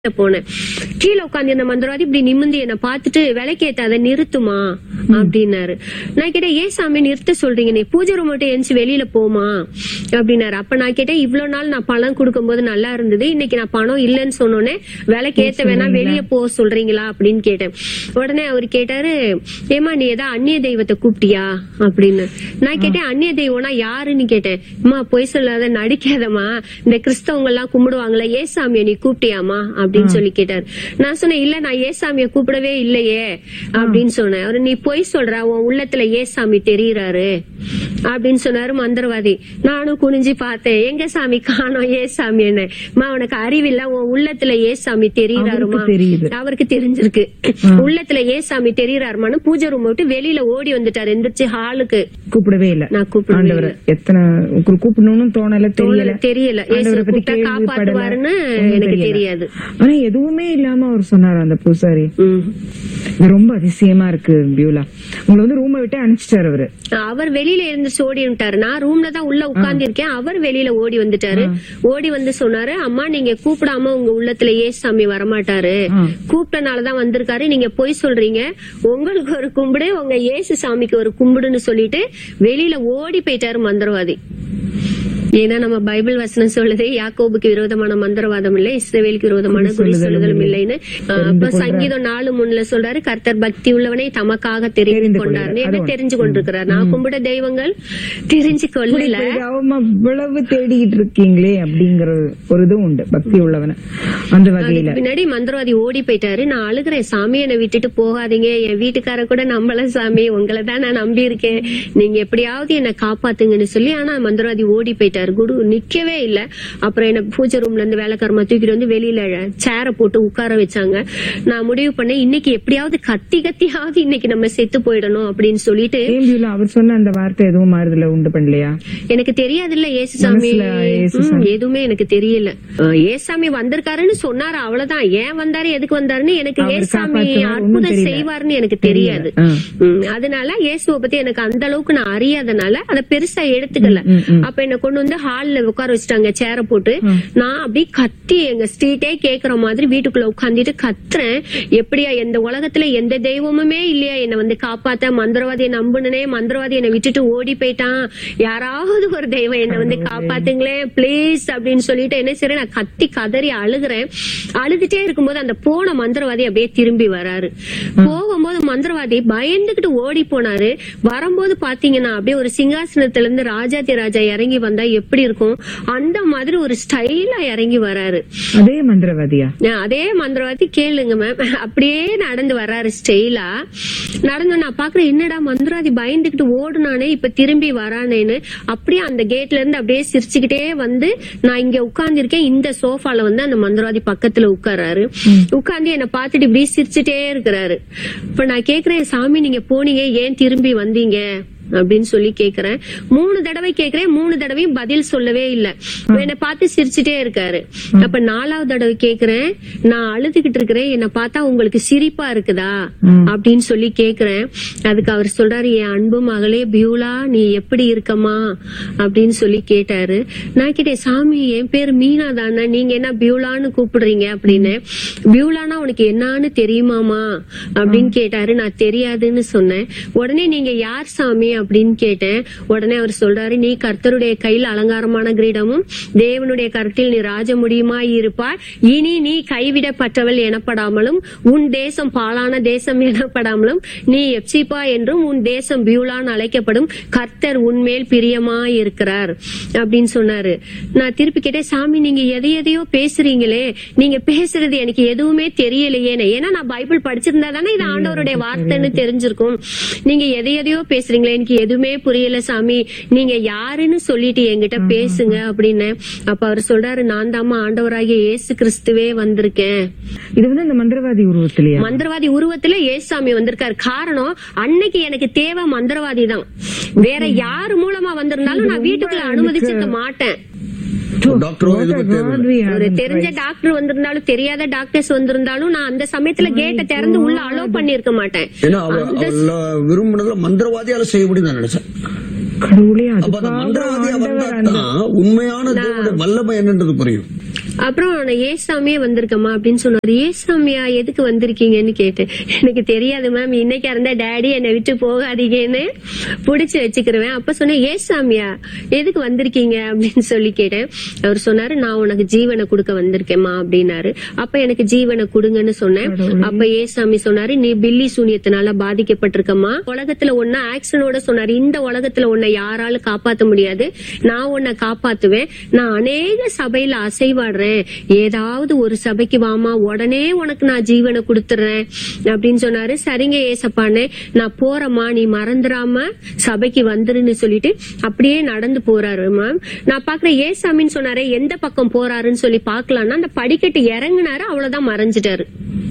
போனேன் கீழே உட்காந்து இந்த மந்திரவாதி இப்படி நிமிந்து என்ன பார்த்துட்டு விலைக்கேத்த அதை நிறுத்துமா அப்படின்னாரு நான் கேட்டேன் ஏன் சாமி நிறுத்த சொல்றீங்க நீ பூஜை ரூம் மட்டும் எந்திச்சு வெளியில போமா அப்படின்னாரு அப்ப நான் கேட்டேன் இவ்வளவு நாள் நான் பணம் கொடுக்கும்போது நல்லா இருந்தது இன்னைக்கு நான் பணம் இல்லைன்னு சொன்னோன்னே விலைக்கேத்த வேணா வெளியே போக சொல்றீங்களா அப்படின்னு கேட்டேன் உடனே அவர் கேட்டாரு ஏமா நீ ஏதா அந்நிய தெய்வத்தை கூப்பிட்டியா அப்படின்னு நான் கேட்டேன் அந்நிய தெய்வம்னா யாருன்னு கேட்டேன் அம்மா பொய் சொல்லாத நடிக்காதம்மா இந்த கிறிஸ்தவங்க எல்லாம் கும்பிடுவாங்களே ஏசாமிய நீ கூப்பிட்டியாமா அப்படின்னு சொல்லி கேட்டாரு நான் சொன்னேன் இல்ல நான் ஏசாமிய கூப்பிடவே இல்லையே அப்படின்னு சொன்னேன் அவரு நீ பொய் சொல்ற உன் உள்ளத்துல ஏசாமி தெரியறாரு அப்படின்னு சொன்னாரு மந்திரவாதி நானும் குனிஞ்சு பார்த்தேன் எங்க சாமி காணோம் ஏசாமி என்ன மா உனக்கு அறிவில்ல உன் உள்ளத்துல ஏசாமி தெரியறாருமா அவருக்கு தெரியுது. அவருக்கு தெரிஞ்சிருக்கு உள்ளத்துல ஏசாமி தெரியறாருமான்னு பூஜை ரூம் விட்டு வெளியில ஓடி வந்துட்டாரு எந்திரிச்சு ஹாலுக்கு கூப்பிடவே இல்ல நான் கூப்பிடவே ஆண்டவர் எத்தனை உங்களுக்கு கூப்பிடணும்னு தோணல தெரியல தெரியல ஏசு ஆண்டவரை பத்தி கூப்பிட்டா கேள்விப்படல. காப்பாத்துவாருன்னு ஒண்ணும் எனக்கு தெரியல. தெரியாது ஆனா எதுவுமே இல்லாம அவர் சொன்னார் அந்த பூசாரி ம். இது ரொம்ப அதிசயமா இருக்கு பியூலா உங்களை வந்து ரூமை விட்டு அனுப்பிச்சிட்டாரு அவரு அவர் வெளியில இருந்து ஓடி வந்துட்டாரு நான் ரூம்ல தான் உள்ள உட்கார்ந்து இருக்கேன் அவர் வெளியில ஓடி வந்துட்டாரு ஓடி வந்து சொன்னாரு அம்மா நீங்க கூப்பிடாம உங்க உள்ளத்துல ஏசாமி வரமாட்டாரு ஆ. கூப்பிட்டனாலதான் வந்திருக்காரு நீங்க பொய் சொல்றீங்க உங்களுக்கு ஒரு கும்பிடு உங்க இயேசு சாமிக்கு ஒரு கும்பிடுன்னு சொல்லிட்டு வெளியில ஓடி போயிட்டாரு மந்திரவாதி ஏன்னா நம்ம பைபிள் வசனம் சொல்லுது யாக்கோபுக்கு விரோதமான மந்திரவாதம் இல்லை இஸ்ரவேலுக்கு விரோதமான குறி சொல்லுதலும் இல்லைன்னு ஆஹ், அப்ப சங்கீதம் நாலு மூணுல சொல்றாரு கர்த்தர் பக்தி உள்ளவனை தமக்காக தெரிந்து தெரிந்து கொண்டார்னு கொள்கிறார். என்ன அது தெரிஞ்சு கொண்டிருக்கிறார் நான் கும்பிட தெய்வங்கள் தெரிஞ்சு கொள்ளல அவமா இவ்வளவு தேடிக்கிட்டு இருக்கீங்களே அப்படிங்கிற ஒரு இதுவும் உண்டு பக்தி உள்ளவன அந்த வகையில அதுக்கு பின்னாடி மந்திரவாதி ஓடி போயிட்டாரு நான் அழுகிறேன் சாமி என்னை விட்டுட்டு போகாதீங்க என் வீட்டுக்கார கூட நம்பல சாமி உங்களை தான் நான் நம்பி இருக்கேன் நீங்க எப்படியாவது என்ன காப்பாத்துங்கன்னு சொல்லி ஆனா மந்திரவாதி ஓடி போயிட்டாரு குரு நிக்கவே இல்ல அப்புறம் என்ன பூஜை ரூம்ல இருந்து வேலைக்காரமா தூக்கிட்டு வந்து வெளியில சேரை போட்டு உட்கார வச்சாங்க நான் முடிவு பண்ணேன் இன்னைக்கு எப்படியாவது கத்தி கத்தியாவது இன்னைக்கு நம்ம செத்து போயிடணும் அப்படின்னு சொல்லிட்டு ஏன் பியூலா அவர் சொன்ன அந்த வார்த்தை எதுவும் மாறுதல உண்டு பண்ணலையா எனக்கு தெரியாதுல்ல ஏசுசாமி மனசுல இயேசு ம், எதுவுமே எனக்கு தெரியல அஹ், ஏசாமி வந்திருக்காருன்னு சொன்னாரு அவ்வளவுதான் ஏன் வந்தாரு எதுக்கு வந்தாருன்னு எனக்கு அவர் ஏசாமி காப்பாத்துவார், ஒண்ணும் அற்புதம் தெரியல. செய்வாருன்னு எனக்கு தெரியாது ஆ. ம், அதனால இயேசுவை பத்தி எனக்கு அந்த அளவுக்கு நான் அறியாதனால அத பெருசா எடுத்துக்கல ம், ம். அப்ப என்ன கொண்டு வந்து ஹால்ல உட்கார வச்சுட்டாங்க சேர போட்டு நான் அப்படியே கத்தி எங்க ஸ்ட்ரீட்டே கேக்குற மாதிரி வீட்டுக்குள்ள உட்காந்துட்டு கத்துறேன் எப்படியா எந்த உலகத்துல எந்த தெய்வமுமே இல்லையா என்ன வந்து காப்பாத்த மந்திரவாதியை நம்புனனே மந்திரவாதி என்னை விட்டுட்டு ஓடி போயிட்டான் யாராவது ஒரு தெய்வம் என்ன வந்து காப்பாத்துங்களேன் ப்ளீஸ் அப்படின்னு சொல்லிட்டு என்ன சரி நான் கத்தி கதறி அழுகுறேன் அழுதுட்டே இருக்கும்போது அந்த போன மந்திரவாதி அப்படியே திரும்பி வராரு போகும்போது மந்திரவாதி பயந்துகிட்டு ஓடி போனாரு வரும்போது பாத்தீங்கன்னா அப்படியே ஒரு சிங்காசனத்துல இருந்து ராஜாதி ராஜா இறங்கி வந்தா எப்படி இருக்கும் அந்த மாதிரி ஒரு ஸ்டைலா இறங்கி வராரு அதே மந்திரவாதியா நான் அதே மந்திரவாதி கேளுங்க மேம் அப்படியே நடந்து வர்றாரு ஸ்டைலா நடந்து நான் பாக்குறேன் என்னடா மந்திரவாதி பயந்துகிட்டு ஓடுனானே இப்ப திரும்பி வரானேன்னு அப்படியே அந்த கேட்ல இருந்து அப்படியே சிரிச்சுக்கிட்டே வந்து நான் இங்க உட்கார்ந்திருக்கேன் இந்த சோஃபால வந்து அந்த மந்திரவாதி பக்கத்துல உட்கார்றாரு உட்கார்ந்து என்ன பார்த்துட்டு இப்படி சிரிச்சுட்டே இருக்கிறாரு இப்ப நான் கேக்குறேன் சாமி நீங்க போனீங்க ஏன் திரும்பி வந்தீங்க அப்படின்னு சொல்லி கேக்குறேன் மூணு தடவை கேக்குறேன் மூணு தடவையும் பதில் சொல்லவே இல்ல என்னை பார்த்து சிரிச்சுட்டே இருக்காரு அப்ப நாலாவது தடவை கேக்குறேன் நான் அழுதுகிட்டு இருக்கிறேன் என்ன பார்த்தா உங்களுக்கு சிரிப்பா இருக்குதா அப்படின்னு சொல்லி கேக்குறேன் அதுக்கு அவர் சொல்றாரு என் அன்பு மகளே பியூலா நீ எப்படி இருக்கமா அப்படின்னு சொல்லி கேட்டாரு நான் கேட்டேன் சாமி என் பேர் மீனா தானே நீங்க என்ன பியூலான்னு கூப்பிடுறீங்க அப்படின்னு பியூலானா உனக்கு என்னன்னு தெரியுமாமா அப்படின்னு கேட்டாரு நான் தெரியாதுன்னு சொன்னேன் உடனே நீங்க யார் சாமி அப்படின்னு கேட்டேன் உடனே அவர் சொல்றாரு நீ கர்த்தருடைய கையில் அலங்காரமான கிரீடமும் தேவனுடைய கருத்தில் நீ ராஜ முடியுமாய் இருப்பாய் இனி நீ கைவிடப்பட்டவள் எனப்படாமலும் உன் தேசம் பாலான தேசம் எனப்படாமலும் நீ எப்சிபா என்றும் உன் தேசம் பியூலான் அழைக்கப்படும் கர்த்தர் உன்மேல் பிரியமாய் இருக்கிறார் அப்படின்னு சொன்னாரு நான் திருப்பி கேட்டேன் சாமி நீங்க எதை எதையோ பேசுறீங்களே நீங்க பேசுறது எனக்கு எதுவுமே தெரியலையேன்னு ஏன்னா நான் பைபிள் படிச்சிருந்தா தானே இது ஆண்டவருடைய வார்த்தைன்னு தெரிஞ்சிருக்கும் நீங்க எதை எதையோ பேசுறீங்களே எனக்கு எதுவுமே புரியல சாமி நீங்க யாருன்னு சொல்லிட்டு என்கிட்ட பேசுங்க அப்படின்னு அப்ப அவர் சொல்றாரு நான் தாமா ஆண்டவராகிய இயேசு கிறிஸ்துவே வந்திருக்கேன் இது வந்து அந்த மந்திரவாதி உருவத்திலேயா மந்திரவாதி உருவத்துல ஏசாமி வந்திருக்காரு காரணம் அன்னைக்கு எனக்கு தேவை மந்திரவாதி தான் வேற யார் மூலமா வந்திருந்தாலும் நான் வீட்டுக்குள்ள அனுமதிச்சிருக்க மாட்டேன் டாக்டர் எதுக்கு தேவை ஒரு தெரிஞ்ச டாக்டர் வந்திருந்தாலும் தெரியாத டாக்டர்ஸ் வந்திருந்தாலும் நான் அந்த சமயத்துல கேட்டை திறந்து உள்ள அலோ பண்ணிருக்க மாட்டேன் ஏன்னா அவ அவள விரும்பினதுல மந்திரவாதியால செய்ய முடியும் நான் நினைச்சேன் கடவுளே அப்ப அந்த அதுக்காக மந்திரவாதியா ஆண்டவர் அந்த வந்தாதான் உண்மையான தேவனுடைய வல்லமை என்னன்றது புரியும் அப்புறம் நான் ஏசாமியே வந்திருக்கேம்மா அப்படின்னு சொன்னாரு ஏசாமியா எதுக்கு வந்திருக்கீங்கன்னு கேட்டேன் எனக்கு தெரியாது மேம் இன்னைக்கா இருந்தா டேடி என்னை விட்டு போகாதீங்கன்னு புடிச்சு வச்சுக்கிருவேன் அப்ப சொன்னேன் ஏசாமியா எதுக்கு வந்திருக்கீங்க அப்படின்னு சொல்லி கேட்டேன் அவர் சொன்னாரு நான் உனக்கு ஜீவனை கொடுக்க வந்திருக்கேம்மா அப்படின்னாரு அப்ப எனக்கு ஜீவனை கொடுங்கன்னு சொன்னேன் அப்ப ஏசாமி சொன்னாரு நீ பில்லி சூனியத்தினால பாதிக்கப்பட்டிருக்கம்மா உலகத்துல ஒன்ன ஆக்சனோட சொன்னாரு இந்த உலகத்துல உன்னை யாராலும் காப்பாத்த முடியாது நான் உன்னை காப்பாத்துவேன் நான் அநேக சபையில அசைவாடுறேன் ஏதாவது ஒரு சபைக்கு வாமா உடனே உனக்கு நான் ஜீவனை கொடுத்துறேன் அப்படின்னு சொன்னாரு சரிங்க ஏசப்பான்னு நான் போறேம்மா நீ மறந்துடாம சபைக்கு வந்துருன்னு சொல்லிட்டு அப்படியே நடந்து போறாரு மேம் நான் பாக்குறேன் ஏசாமின்னு சொன்னாரு எந்த பக்கம் போறாருன்னு சொல்லி பாக்கலாம்னா அந்த படிக்கட்டு இறங்குனாரு அவ்வளவுதான் மறைஞ்சிட்டாரு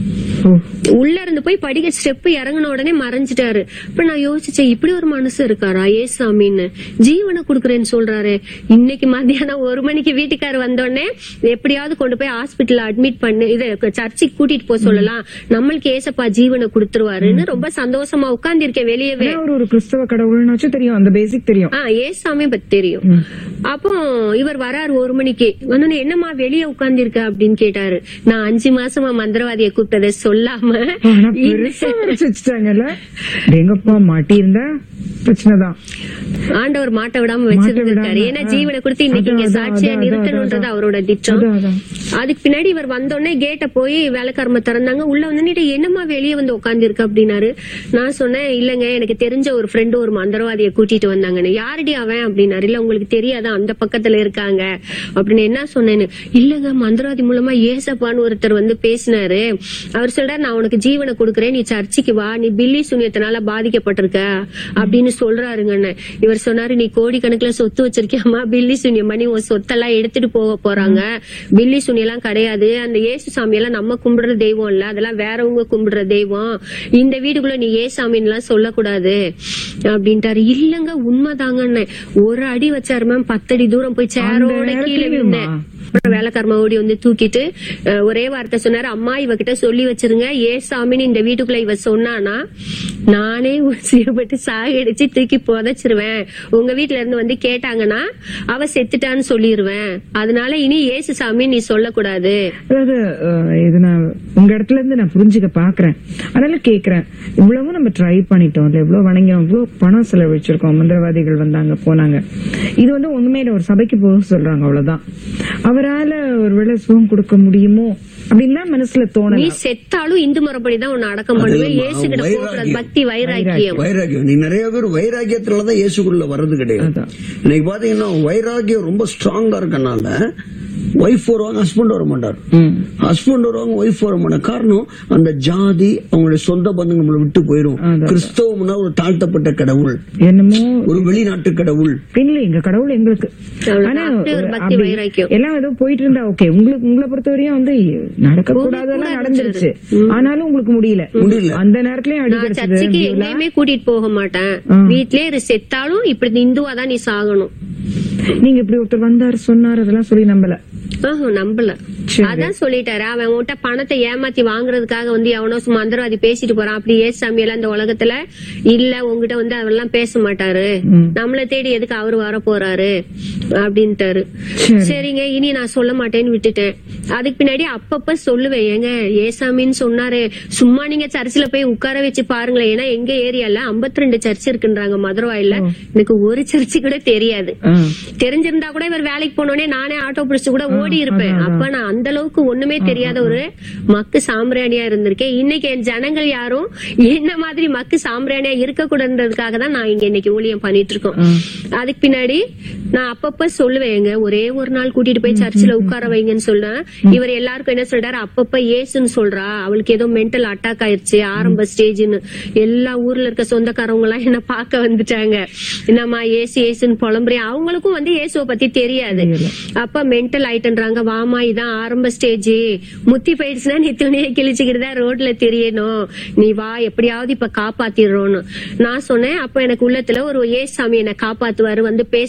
ஓ, உள்ள இருந்து போய் படிக்க ஸ்டெப் இறங்கின உடனே மறைஞ்சிட்டாரு இப்ப நான் யோசிச்சேன் இப்படி ஒரு மனசு இருக்காரா ஏசாமின்னு ஜீவனை குடுக்கறேன்னு சொல்றாரு இன்னைக்கு மத்தியானம் ஒரு மணிக்கு வீட்டுக்காரர் வந்தோடனே எப்படியாவது கொண்டு போய் ஹாஸ்பிட்டல் அட்மிட் பண்ணு இது சர்ச்சுக்கு கூட்டிட்டு போக சொல்லலாம் நம்மளுக்கு ஏசப்பா ஜீவனை கொடுத்துருவாருன்னு ரொம்ப சந்தோஷமா உட்கார்ந்து இருக்கேன் வெளியவே ஆனா அவர் ஒரு கிறிஸ்தவ கடவுள்னாச்சும் தெரியும் அந்த பேசிக் தெரியும் ஆ ஏசாமி பத்தி தெரியும் அப்போ இவர் வராரு ஒரு மணிக்கு வந்தோடனே என்னம்மா வெளியே உட்கார்ந்து இருக்க அப்படின்னு கேட்டாரு நான் அஞ்சு மாசமா மந்திரவாதியை கூப்பிட்டதை சொல்லாம ஆனா பெருசா வரைச்சு வச்சுட்டாங்கல்ல எங்கப்பா மாட்டி இருந்தா பிரச்சனைதான் ஆண்டவர் மாட்ட விடாம வச்சிருந்திருக்காரு விடாம, ஏன்னா ஆ. ஜீவனை கொடுத்து இன்னைக்கு இங்க அதான், சாட்சியா அதான், நிறுத்தணுன்றது அதான், அவரோட திட்டம் அதான், அதான். அதுக்கு பின்னாடி இவர் வந்தோடனே கேட்ட போய் வேலைக்காரம திறந்தாங்க உள்ள வந்து என்னம்மா வெளியே வந்து உட்கார்ந்து இருக்க அப்படின்னாரு நான் சொன்னேன் இல்லங்க எனக்கு தெரிஞ்ச ஒரு ஃப்ரெண்டு ஒரு மந்திரவாதியை கூட்டிட்டு வந்தாங்கன்னு யாரடி அவன் அப்படின்னாரு இல்ல உங்களுக்கு தெரியாதா அந்த பக்கத்துல இருக்காங்க அப்படின்னு என்ன சொன்னேன்னு இல்லங்க மந்திரவாதி மூலமா ஏசப்பான்னு ஒருத்தர் வந்து பேசினாரு அவர் சொல்றாரு நான் உனக்கு ஜீவனை கொடுக்குறேன் நீ சர்ச்சுக்கு வா நீ பில்லி சூனியத்தினால பாதிக்கப்பட்டிருக்க அப்படின்னு சொல்றாருங்கன்னு இவர் சொன்னாரு நீ கோடிக்கணக்குல சொத்து வச்சிருக்கியாமா பில்லி சூனியம் பண்ணி உன் சொத்தெல்லாம் எடுத்துட்டு போக போறாங்க பில்லி சூனியம் எல்லாம் கிடையாது அந்த இயேசு சாமி எல்லாம் நம்ம கும்பிடுற தெய்வம் இல்ல அதெல்லாம் வேறவங்க கும்பிடுற தெய்வம் இந்த வீட்டுக்குள்ள நீ ஏசாமின்னு எல்லாம் சொல்லக்கூடாது அப்படின்ட்டாரு இல்லங்க உண்மைதாங்கன்னு ஒரு அடி வச்சாரு மேம் பத்தடி தூரம் போய் சேரோட கீழே விழுந்தேன் அப்புறம் வேலைக்காரமா ஓடி வந்து தூக்கிட்டு அஹ், ஒரே வார்த்தை சொன்னாரு அம்மா இவகிட்ட சொல்லி வச்சிருங்க ஏ சாமின்னு இந்த வீட்டுக்குள்ள இவ சொன்னானா நானே உசியப்பட்டு சாகடிச்சு தூக்கி புதைச்சிருவேன் உங்க வீட்ல இருந்து வந்து கேட்டாங்கன்னா அவ செத்துட்டான்னு சொல்லிருவேன் அதனால இனி ஏசு சாமி நீ சொல்லக்கூடாது அதாவது அஹ், இது நான் உங்க இடத்துல இருந்து நான் புரிஞ்சுக்க பாக்குறேன் அதனால கேக்குறேன் இவ்வளவு நம்ம ட்ரை பண்ணிட்டோம் இல்ல இவ்வளவு வணங்கியோம் இவ்வளவு பணம் செலவழிச்சிருக்கோம் மந்திரவாதிகள் வந்தாங்க போனாங்க இது வந்து உண்மையில ஒரு சபைக்கு போக சொல்றாங்க அவ்வளவுதான் அவரால ஒருவேளை சுகம் கொடுக்க முடியுமோ அப்படின்னு மனசுல நீ தோணல செத்தாலும் இந்து முறைப்படிதான் உன்னை அடக்கம் பண்ணுவேன் அது ஏசு கிட்ட போகக்கூடாது வைராக்கியம். பக்தி வைராக்கியம் வைராக்கியம் நீ நிறைய பேர் வைராக்கியத்துலதான் இயேசுக்குள்ள வர்றது கிடையாது அதான். இன்னைக்கு பாத்தீங்கன்னா வைராக்கியம் ரொம்ப ஸ்ட்ராங்கா இருக்கனால ஒய்ஃப் வருவாங்க ஹஸ்பண்ட் வர மாட்டார் ம். ஹஸ்பண்ட் வருவாங்க ஒய்ஃப் வர மாட்டாங்க காரணம் அந்த ஜாதி அவங்களுடைய சொந்த பந்தங்கள் நம்மளை விட்டு போயிரும் அதான். கிறிஸ்தவம்னா ஒரு தாழ்த்தப்பட்ட கடவுள் என்னமோ ஒரு வெளிநாட்டு கடவுள் இல்ல எங்க கடவுள் எங்களுக்கு ஆனா அப்படி ஒரு பக்தி அப்படி வைராக்கியம். எல்லாம் ஏதோ போயிட்டு இருந்தா ஓகே உங்களுக்கு உங்களை பொறுத்தவரையும் வந்து நடக்க கூடாதெல்லாம் நடந்துருச்சு ஆனாலும் உங்களுக்கு முடியல முடியல. அந்த நேரத்துலயும் அடி நான் கிடைச்சது சர்ச்சுக்கு எங்கேயுமே கூட்டிட்டு போக மாட்டேன் வீட்லயே இரு, செத்தாலும் இப்படி இந்துவா தான் நீ சாகணும் நீங்க இப்படி ஒருத்தர் வந்தாரு சொன்னாரு அதெல்லாம் சொல்லி நம்பல ஆஹா, நம்பல சரி. அதான் சொல்லிட்டாரு அவன் உன்கிட்ட பணத்தை ஏமாத்தி வாங்குறதுக்காக வந்து எவனோ மந்திரவாதி பேசிட்டு போறான் அப்படி ஏசாமி எல்லாம் இந்த உலகத்துல இல்ல உங்ககிட்ட வந்து அவரெல்லாம் பேச மாட்டாரு ம். நம்மள தேடி எதுக்கு அவரு வர போறாரு அப்படின்ட்டாரு சரி. சரிங்க இனி நான் சொல்ல மாட்டேன்னு விட்டுட்டேன் அதுக்கு பின்னாடி அப்பப்ப சொல்லுவேன் ஏங்க ஏசாமின்னு சொன்னாரு சும்மா நீங்க சர்ச்சில் போய் உட்கார வச்சு பாருங்களேன் ஏன்னா எங்க ஏரியால 52 ரெண்டு சர்ச் இருக்குன்றாங்க மதுரவாயில எனக்கு ஒரு சர்ச்சு கூட தெரியாது ஆ. தெரிஞ்சிருந்தா கூட இவர் வேலைக்கு போனோடனே நானே ஆட்டோ பிடிச்சு கூட ஓடி இருப்பேன் அப்ப நான் அந்த அளவுக்கு ஒண்ணுமே தெரியாத ஒரு மக்கு சாம்பிராணியா இருந்திருக்கேன் இன்னைக்கு என் ஜனங்கள் யாரும் என்ன மாதிரி மக்கு சாம்பிராணியா இருக்க கூடாதுன்றதுக்காக தான் நான் இங்க இன்னைக்கு ஊழியம் பண்ணிட்டு இருக்கோம் அதுக்கு பின்னாடி நான் அப்பப்ப சொல்லுவேன் எங்க ஒரே ஒரு நாள் கூட்டிட்டு போய் சர்ச்சில் உட்கார வைங்கன்னு சொன்னேன் இவர் எல்லாருக்கும் என்ன சொல்றாரு அப்பப்ப ஏசுன்னு சொல்றா அவளுக்கு ஏதோ மென்டல் அட்டாக் ஆயிருச்சு ஆரம்ப ஸ்டேஜ்னு எல்லா ஊர்ல இருக்க சொந்தக்காரவங்க எல்லாம் என்ன பார்க்க வந்துட்டாங்க என்னம்மா ஏசு ஏசுன்னு புலம்புறேன் அவங்களுக்கும் வந்து இயேசுவை பத்தி தெரியாது அப்ப மென்டல் ஆயிட்டுன்றாங்க வாமா இதான் ஆரம்ப ஸ்டேஜ் முத்தி போயிடுச்சுன்னா நீ துணியை கிழிச்சுக்கிட்டு தான் ரோட்ல தெரியணும் நீ வா எப்படியாவது இப்ப காப்பாத்திடுறோம்னு நான் சொன்னேன் அப்ப எனக்கு உள்ளத்துல ஒரு ஏசாமி என்னை காப்பாத்துவாரு வந்து பேசினாரு நான்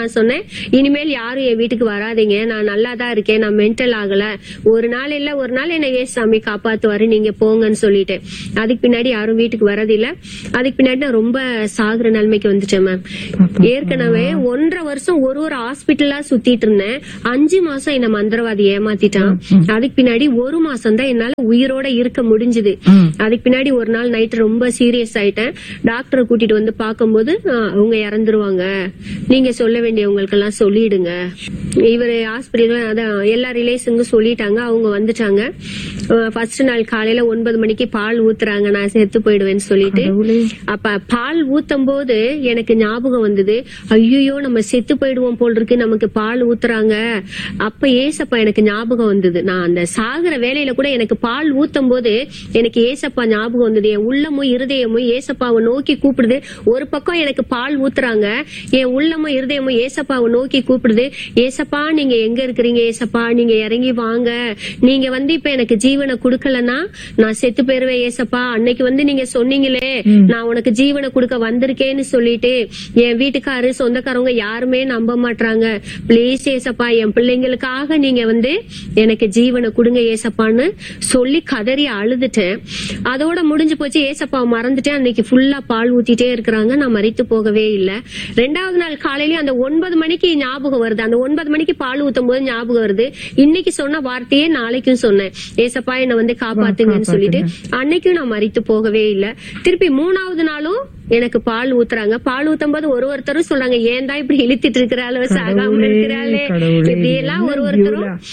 நான் சொன்னேன் இனிமேல் யாரும் என் வீட்டுக்கு வராதீங்க நான் நல்லா தான் இருக்கேன் நான் மென்டல் ஆகல ஒரு நாள் இல்ல ஒரு நாள் என்ன ஏசாமி காப்பாத்துவாரு நீங்க போங்கன்னு சொல்லிட்டேன் அதுக்கு பின்னாடி யாரும் வீட்டுக்கு வரதில்ல அதுக்கு பின்னாடி நான் ரொம்ப சாகுற நிலைமைக்கு வந்துட்டேன் மேம் ஏற்கனவே ஒன்றரை வருஷம் ஒரு ஒரு ஹாஸ்பிட்டலா சுத்திட்டு இருந்தேன் அஞ்சு மாசம் என்ன மந்திரவாதி ஏமாத்திட்டான் அதுக்கு பின்னாடி ஒரு மாசம் தான் என்னால உயிரோட இருக்க முடிஞ்சது ம். அதுக்கு பின்னாடி ஒரு நாள் நைட் ரொம்ப சீரியஸ் ஆயிட்டேன் டாக்டரை கூட்டிட்டு வந்து பார்க்கும்போது ஆ, அவங்க இறந்துருவாங்க நீங்க சொல்ல வேண்டியவங்களுக்கு எல்லாம் சொல்லிடுங்க இவரு ஹாஸ்பிட்டல் அதான் எல்லா ரிலேஷனுக்கும் சொல்லிட்டாங்க அவங்க வந்துட்டாங்க ஃபர்ஸ்ட் நாள் காலையில ஒன்பது மணிக்கு பால் ஊத்துறாங்க நான் செத்து போயிடுவேன்னு சொல்லிட்டு கடவுளே. அப்ப பால் ஊத்தும் போது எனக்கு ஞாபகம் வந்தது ஐயோ நம்ம செத்து போயிடுவோம் போல் இருக்கு நமக்கு பால் ஊத்துறாங்க அப்ப ஏசப்பா எனக்கு ஞாபகம் வந்தது நான் அந்த சாகுற வேலையில கூட எனக்கு பால் ஊத்தும் போது எனக்கு ஏசப்பா ஞாபகம் வந்தது என் உள்ளமும் இருதயமும் ஏசப்பாவை நோக்கி கூப்பிடுது ஒரு பக்கம் எனக்கு பால் ஊத்துறாங்க என் உள்ளமும் இருதயமும் ஏசப்பாவை நோக்கி கூப்பிடுது ஏசப்பா நீங்க எங்க இருக்கிறீங்க ஏசப்பா நீங்க இறங்கி வாங்க நீங்க வந்து இப்ப எனக்கு ஜீவனை கொடுக்கலன்னா நான் செத்து போயிருவேன் ஏசப்பா அன்னைக்கு வந்து நீங்க சொன்னீங்களே நான் உனக்கு ஜீவனை கொடுக்க வந்திருக்கேன்னு சொல்லிட்டு என் வீட்டுக்காரு சொந்தக்காரவங்க யாருமே நம்ப மாட்டாங்க ப்ளீஸ் ஏசப்பா என் பிள்ளைங்களுக்காக நீங்க வந்து எனக்கு ஜீவனை கொடுங்க ஏசப்பான்னு சொல்லி கதறி அழுதுட்டேன் அதோட முடிஞ்சு போச்சு ஏசப்பா மறந்துட்டேன் அன்னைக்கு ஃபுல்லா பால் ஊத்திட்டே இருக்கிறாங்க நான் மறித்து போகவே இல்ல ரெண்டாவது நாள் காலையிலயும் அந்த ஒன்பது மணிக்கு ஞாபகம் வருது அந்த ஒன்பது மணிக்கு பால் ஊத்தும் போது ஞாபகம் வருது இன்னைக்கு சொன்ன வார்த்தையே நாளைக்கும் சொன்னேன் ஏசப்பா என்ன வந்து காப்பாத்துங்கன்னு சொல்லிட்டு அன்னைக்கும் நான் மறித்து போகவே இல்ல திருப்பி மூணாவது நாளும் எனக்கு பால் ஊத்துறாங்க பால் ஊத்தும் போது ஒரு ஒருத்தரும் சொல்றாங்க ஏன் தான் இப்படி இழுத்திட்டு இருக்கிறாளோ சாகாம கடவுளே, இருக்கிறாளே கடவுளே, இப்படி எல்லாம் ஒரு என்ன ஒருத்தரும் வியூலா?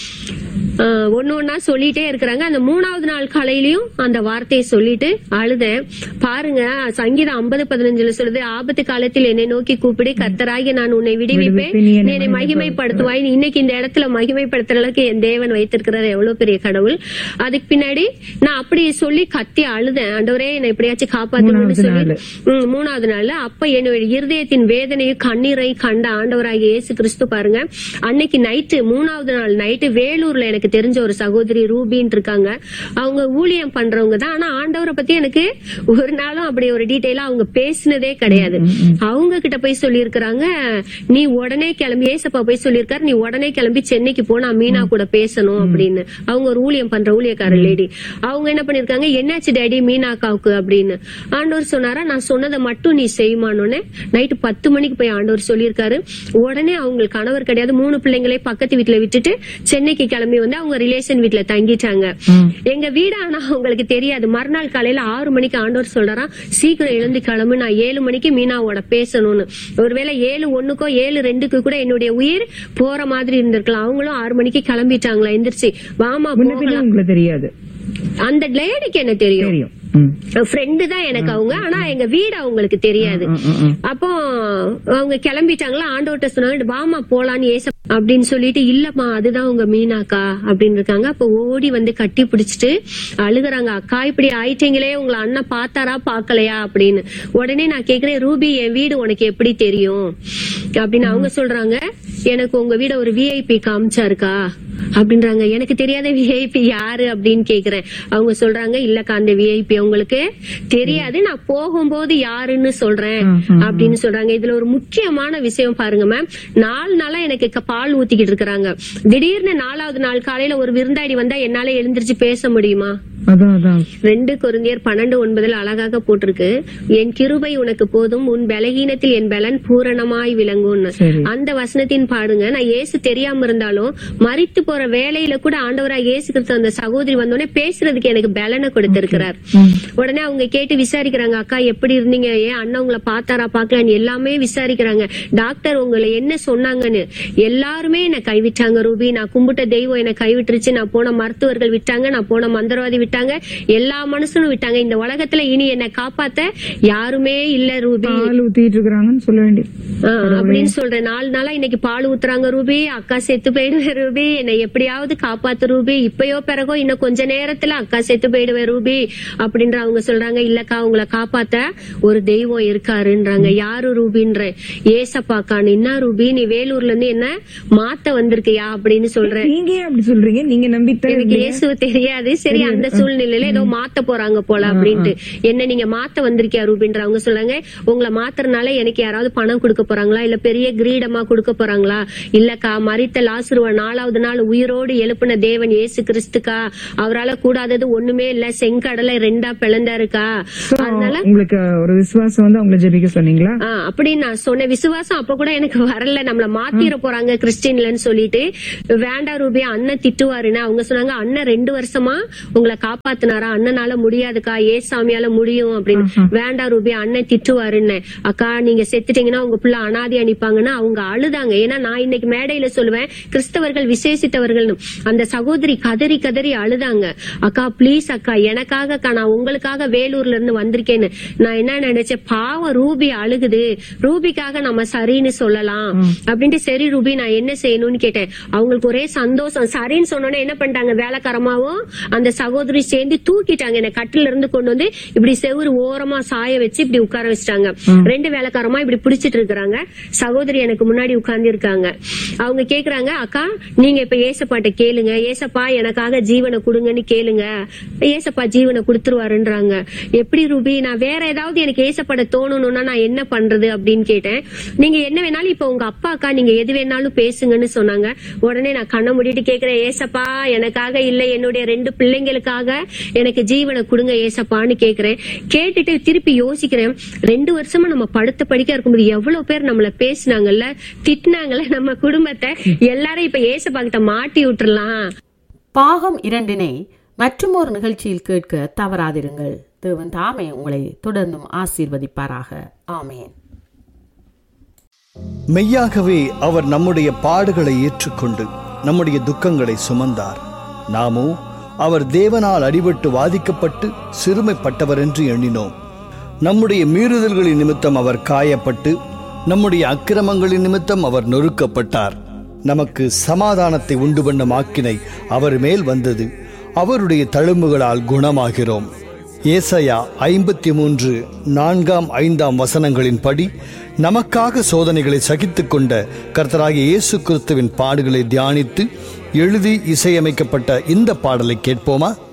ஆஹ் ஒண்ணு ஒண்ணா சொல்லிட்டே இருக்கிறாங்க அந்த மூணாவது நாள் காலையிலயும் அந்த வார்த்தையை சொல்லிட்டு அழுதேன் பாருங்க சங்கீதம் ஐம்பது பதினஞ்சுல சொல்லுது ஆபத்து காலத்தில் என்னை நோக்கி கூப்பிடு கர்த்தராகி நான் உன்னை விடுவிப்பேன் விடுவிப்பேன், நீ என்னை நீ என்னை மகிமைப்படுத்துவாய் நீ இன்னைக்கு இந்த இடத்துல மகிமைப்படுத்துற அளவுக்கு என் தேவன் வைத்திருக்கிறார் எவ்வளவு பெரிய கடவுள் அதுக்கு பின்னாடி நான் அப்படி சொல்லி கத்தி அழுதேன் ஆண்டவரே என்னை எப்படியாச்சும் காப்பாத்துங்கன்னு மூணாவது சொல்லி நாள். ம், மூணாவது நாள் அப்ப என்னுடைய இருதயத்தின் வேதனையும் கண்ணீரை கண்ட ஆண்டவராகிய இயேசு கிறிஸ்து பாருங்க அன்னைக்கு நைட்டு மூணாவது நாள் நைட்டு வேலூர்ல எனக்கு தெரிஞ்ச ஒரு சகோதரி ரூபின்னு இருக்காங்க அவங்க ஊழியம் பண்றவங்க தான் ஆனா ஆண்டவரை பத்தி எனக்கு ஒரு நாளும் அப்படி ஒரு டீட்டெயிலா அவங்க பேசினதே கிடையாது அவங்க கிட்ட போய் சொல்லியிருக்கிறாங்க நீ உடனே கிளம்பி ஏசப்பா போய் சொல்லியிருக்காரு நீ உடனே கிளம்பி சென்னைக்கு போ நான் மீனா கூட பேசணும் அப்படின்னு அவங்க ஒரு ஊழியம் பண்ற ஊழியக்காரர் லேடி அவங்க என்ன பண்ணிருக்காங்க என்னாச்சு டேடி மீனாக்காவுக்கு அப்படின்னு ஆண்டவர் சொன்னாரா நான் சொன்னதை மட்டும் நீ செய்யுமானோன்னு நைட்டு பத்து மணிக்கு போய் ஆண்டவர் சொல்லியிருக்காரு உடனே அவங்களுக்கு கணவர் கிடையாது மூணு பிள்ளைங்களே பக்கத்து வீட்டுல விட்டுட்டு சென்னைக்கு கிளம்பி வந்து அவங்க ரிலேஷன் வீட்டுல தங்கிட்டாங்க ம். எங்க வீடு ஆனா அவங்களுக்கு தெரியாது மறுநாள் காலையில ஆறு மணிக்கு ஆண்டவர் சொல்றாராம் சீக்கிரம் எழுந்து கிளம்பு நான் ஏழு மணிக்கு மீனாவோட பேசணும்னு ஒருவேளை ஏழு ஒண்ணுக்கோ ஏழு ரெண்டுக்கு கூட என்னுடைய உயிர் போற மாதிரி இருந்திருக்கலாம் அவங்களும் ஆறு மணிக்கு கிளம்பிட்டாங்களா எந்திரிச்சு வாமா முன்ன பின்ன போகலாம் உங்களுக்கு தெரியாது அந்த லேடிக்கு என்ன தெரியும் தெரியும் ம். ஃப்ரெண்டு தான் எனக்கு அவங்க ஆனா எங்க வீடு அவங்களுக்கு தெரியாது ம், ம், ம். அப்போ அவங்க கிளம்பிட்டாங்களா ஆண்டவர்கிட்ட சொன்னாங்க வாமா போலான்னு ஏச அப்படின்னு சொல்லிட்டு இல்லம்மா அதுதான் உங்க மீனாக்கா அப்படின்னு இருக்காங்க அப்ப ஓடி வந்து கட்டி பிடிச்சிட்டு அழுகுறாங்க அக்கா இப்படி ஆயிட்டீங்களே உங்களை அண்ணன் பார்த்தாரா பார்க்கலையா அப்படின்னு உடனே நான் கேக்குறேன் ரூபி என் வீடு உனக்கு எப்படி தெரியும் அப்படின்னு அவங்க சொல்றாங்க எனக்கு உங்க வீட ஒரு விஐபி காமிச்சாருக்கா அப்படின்றாங்க எனக்கு தெரியாத விஐபி யாரு அப்படின்னு கேக்குறேன் அவங்க சொல்றாங்க இல்லக்கா அந்த விஐபி உங்களுக்கு தெரியாது நான் போகும்போது யாருன்னு சொல்றேன் அப்படின்னு சொல்றாங்க இதுல ஒரு முக்கியமான விஷயம் பாருங்க மேம் நாலு நாளா எனக்கு க- பால் ஊத்திக்கிட்டு இருக்காங்க திடீர்னு நாலாவது நாள் காலையில ஒரு விருந்தாடி வந்தா என்னால எழுந்திருச்சு பேச முடியுமா அதான் அதான் ரெண்டு கொரிந்தியர் பன்னெண்டு ஒன்பதுல அழகாக போட்டிருக்கு என் கிருபை உனக்கு போதும் உன் பலகீனத்தில் என் பலன் பூரணமாய் விளங்கும்னு சரி. அந்த வசனத்தின் பாடுங்க நான் இயேசு தெரியாம இருந்தாலும் மறித்து போற வேலையில கூட ஆண்டவரா இயேசு கிறிஸ்து அந்த சகோதரி வந்தோடனே பேசுறதுக்கு எனக்கு பலனை கொடுத்திருக்கிறார் உடனே அவங்க கேட்டு விசாரிக்கிறாங்க அக்கா எப்படி இருந்தீங்க ஏன் அண்ணன் உங்களை பார்த்தாரா பார்க்கலான்னு எல்லாமே விசாரிக்கிறாங்க டாக்டர் உங்களை என்ன சொன்னாங்கன்னு எல்லாருமே என்னை கைவிட்டாங்க ரூபி நான் கும்பிட்ட தெய்வம் என்னை கைவிட்டுருச்சு நான் போன மருத்துவர்கள் விட்டாங்க நான் போன மந்திரவாதி விட்டாங்க எல்லா மனுஷனும் விட்டாங்க இந்த உலகத்துல இனி என்னை காப்பாத்த யாருமே இல்ல ரூபி பால் ஊத்திட்டு இருக்கிறாங்கன்னு சொல்ல வேண்டியது ஆ, அப்படின்னு சொல்றேன் நாலு நாளா இன்னைக்கு பால் பால் ஊத்துறாங்க ரூபி அக்கா செத்து போயிடுவேன் ரூபி என்னை எப்படியாவது காப்பாத்து ரூபி இப்பயோ பிறகோ இன்னும் கொஞ்ச நேரத்துல அக்கா செத்து போயிடுவேன் ரூபி அப்படின்ற அவங்க சொல்றாங்க இல்லக்கா உங்களை காப்பாத்த ஒரு தெய்வம் இருக்காருன்றாங்க யாரு ரூபின்ற ஏசப்பாக்கா என்ன ரூபி நீ வேலூர்ல இருந்து என்ன மாத்த வந்திருக்கியா அப்படின்னு சொல்றேன் நீங்க ஏன் அப்படி சொல்றீங்க நீங்க நம்பித்தான் எனக்கு இயேசு தெரியாது சரி அந்த சூழ்நிலையில ஏதோ மாத்த போறாங்க போல அப்படின்ட்டு என்ன நீங்க மாத்த வந்திருக்கியா ரூபின்ற அவங்க சொல்றாங்க உங்களை மாத்துறதுனால எனக்கு யாராவது பணம் கொடுக்க போறாங்களா இல்ல பெரிய கிரீடமா கொடுக்க போறாங்களா இல்லக்கா மரித்த லாசுருவ நாலாவது நாள் உயிரோடு எழுப்பின தேவன் இயேசு கிறிஸ்துக்கா அவரால கூடாதது ஒண்ணுமே இல்ல செங்கடலை ரெண்டா பிளந்தாருக்கா So, அதனால உங்களுக்கு ஒரு விசுவாசம் வந்து அவங்கள ஜெபிக்க சொன்னீங்களா ஆ, அப்படின்னு நான் சொன்ன விசுவாசம் அப்ப கூட எனக்கு வரல நம்மள மாத்திர போறாங்க கிறிஸ்டின்லன்னு சொல்லிட்டு வேண்டா ரூபி அண்ணன் திட்டுவாருன்னு அவங்க சொன்னாங்க அண்ணன் ரெண்டு வருஷமா உங்களை காப்பாத்தினாரா அண்ணனால முடியாதுக்கா ஏ சாமியால முடியும் அப்படின்னு வேண்டா ரூபி அண்ணன் திட்டுவாருன்னு அக்கா நீங்க செத்துட்டீங்கன்னா உங்க பிள்ளை அனாதி அனுப்பாங்கன்னு அவங்க அழுதாங்க ஏன்னா நான் இன்னைக்கு மேடையில சொல்லுவேன் கிறிஸ்தவர்கள் விசேஷித்தவர்கள் அந்த சகோதரி கதறி கதறி அழுதாங்க அக்கா ப்ளீஸ் அக்கா எனக்காக அக்கா நான் உங்களுக்காக வேலூர்ல இருந்து வந்திருக்கேன்னு நான் என்ன நினைச்சேன் பாவம் ரூபி அழுகுது ரூபிக்காக நம்ம சரின்னு சொல்லலாம் அப்படின்ட்டு சரி ரூபி நான் என்ன செய்யணும்னு கேட்டேன் அவங்களுக்கு ஒரே சந்தோஷம் சரின்னு சொன்னோன்னே என்ன பண்ணிட்டாங்க வேலைக்காரமாவும் அந்த சகோதரி சேர்ந்து தூக்கிட்டாங்க என்ன கட்டில இருந்து கொண்டு வந்து இப்படி செவுரு ஓரமா சாய வச்சு இப்படி உட்கார வச்சுட்டாங்க ரெண்டு வேலைக்காரமா இப்படி பிடிச்சிட்டு இருக்கிறாங்க சகோதரி எனக்கு முன்னாடி உட்கார்ந்து இருக்காங்க அவங்க கேக்குறாங்க அக்கா நீங்க இப்ப ஏசப்பாட்ட கேளுங்க ஏசப்பா எனக்காக ஜீவனை கொடுங்கன்னு கேளுங்க ஏசப்பா ஜீவனை கொடுத்துருவாருன்றாங்க எப்படி ரூபி நான் வேற ஏதாவது எனக்கு ஏசப்பட தோணணும்னா நான் என்ன பண்றது அப்படின்னு கேட்டேன் நீங்க என்ன வேணாலும் இப்ப உங்க அப்பா அக்கா நீங்க எது வேணாலும் பேசுங்கன்னு சொன்னாங்க உடனே நான் கண்ணை மூடிட்டு கேக்குறேன் ஏசப்பா எனக்காக இல்ல என்னுடைய ரெண்டு பிள்ளைங்களுக்காக எனக்கு ஜீவனை கொடுங்க ஏசப்பான்னு கேக்குறேன் கேட்டுட்டு திருப்பி யோசிக்கிறேன் ரெண்டு வருஷமா நம்ம படுத்த படிக்க இருக்கும்போது எவ்வளவு பேர் நம்மள பேசினாங்கல்ல திட்டினாங்கல்ல நம்ம குடும்பத்தை எல்லாரும் இப்ப ஏசப்பா கிட்ட மாட்டி விட்டுறலாம் பாகம் இரண்டினை மற்றும் ஒரு நிகழ்ச்சியில் கேட்க தவறாதிருங்கள் தேவன் தாமே உங்களை தொடர்ந்தும் ஆசீர்வதிப்பாராக ஆமேன் மெய்யாகவே அவர் நம்முடைய பாடுகளை ஏற்றுக்கொண்டு நம்முடைய துக்கங்களை சுமந்தார் நாமோ அவர் தேவனால் அடிபட்டு வாதிக்கப்பட்டு சிறுமைப்பட்டவர் என்று எண்ணினோம் நம்முடைய மீறுதல்களின் நிமித்தம் அவர் காயப்பட்டு நம்முடைய அக்கிரமங்களின் நிமித்தம் அவர் நொறுக்கப்பட்டார் நமக்கு சமாதானத்தை உண்டு பண்ணும் ஆக்கினை அவர் மேல் வந்தது அவருடைய தழும்புகளால் குணமாகிறோம் ஏசையா ஐம்பத்தி மூன்று நான்காம் ஐந்தாம் வசனங்களின்படி நமக்காக சோதனைகளை சகித்துக் கொண்ட கர்த்தராகிய இயேசு கிறிஸ்துவின் பாடுகளை தியானித்து எழுதி இசையமைக்கப்பட்ட இந்த பாடலை கேட்போமா